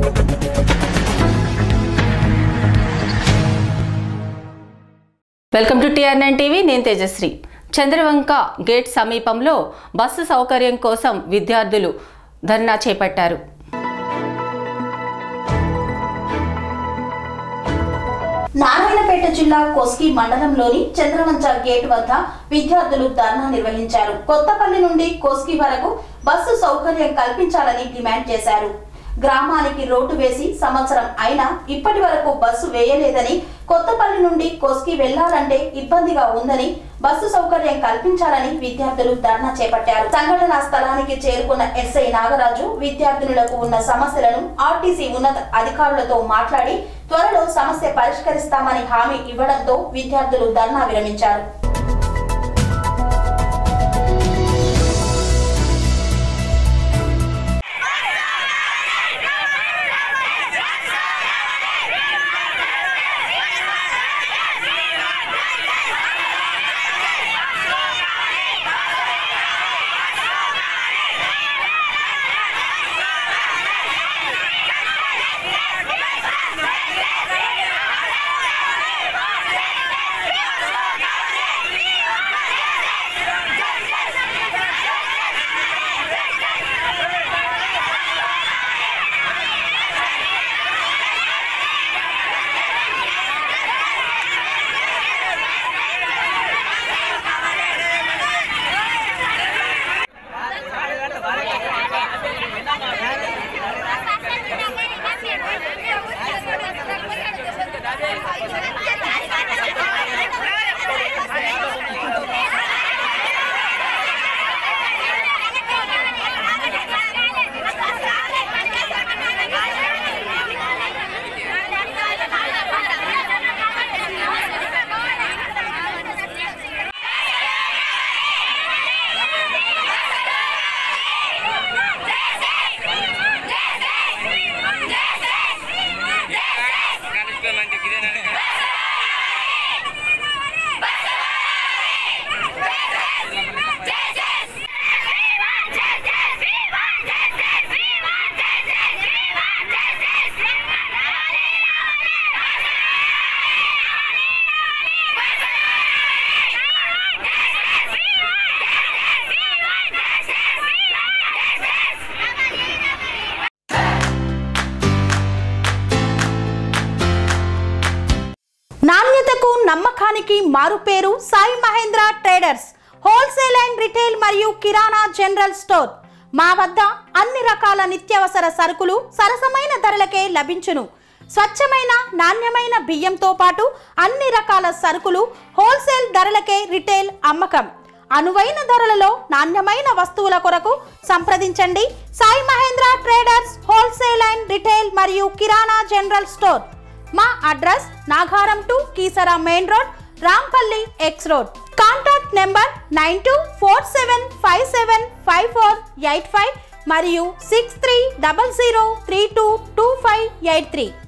welcome to TR nine TV నేను Tejashri Chandravanka gate సమీపంలో bus సౌకర్యం కోసం విద్యార్థులు ధర్నా చేపట్టారు నారాయణపేట జిల్లా కొస్కి మండలంలోని చంద్రవంచ గేట్ వద్ద విద్యార్థులు ధర్నా నిర్వహించారు కొత్తపల్లి నుండి కోస్కి వరకు బస్సు సౌకర్యం కల్పించాలని డిమాండ్ చేశారు గ్రామానికి రోడ్డు వేసి సంవత్సరం అయినా ఇప్పటి వరకు బస్సు వేయలేదని కొత్తపల్లి నుండి కోస్కి వెళ్లాలంటే ఇబ్బందిగా ఉందని బస్సు సౌకర్యం కల్పించాలని విద్యార్థులు ధర్నా చేపట్టారు సంఘటనా స్థలానికి చేరుకున్న ఎస్ఐ నాగరాజు విద్యార్థినులకు ఉన్న సమస్యలను ఆర్టీసీ ఉన్నత అధికారులతో మాట్లాడి త్వరలో సమస్య పరిష్కరిస్తామని హామీ ఇవ్వడంతో విద్యార్థులు ధర్నా విరమించారు నాణ్యతకు నమ్మకానికి మారుపేరు Sai Mahendra traders wholesale and retail మరియు కిరాణా జనరల్ స్టోర్ మా వద్ద అన్ని రకాల నిత్యావసర సరుకులు సరసమైన ధరలకే లభించును స్వచ్ఛమైన నాణ్యమైన బియ్యంతో పాటు అన్ని రకాల సరుకులు హోల్సేల్ ధరలకే రిటైల్ అమ్మకం అనువైన ధరలలో నాణ్యమైన వస్తువుల కొరకు సంప్రదించండి Sai Mahendra traders wholesale and retail మరియు కిరాణా జనరల్ స్టోర్ మా address Nagaram to Keesara main road Rampalli X road contact number nine two four seven five seven five four eight five మరియు six three double zero three two two five eight three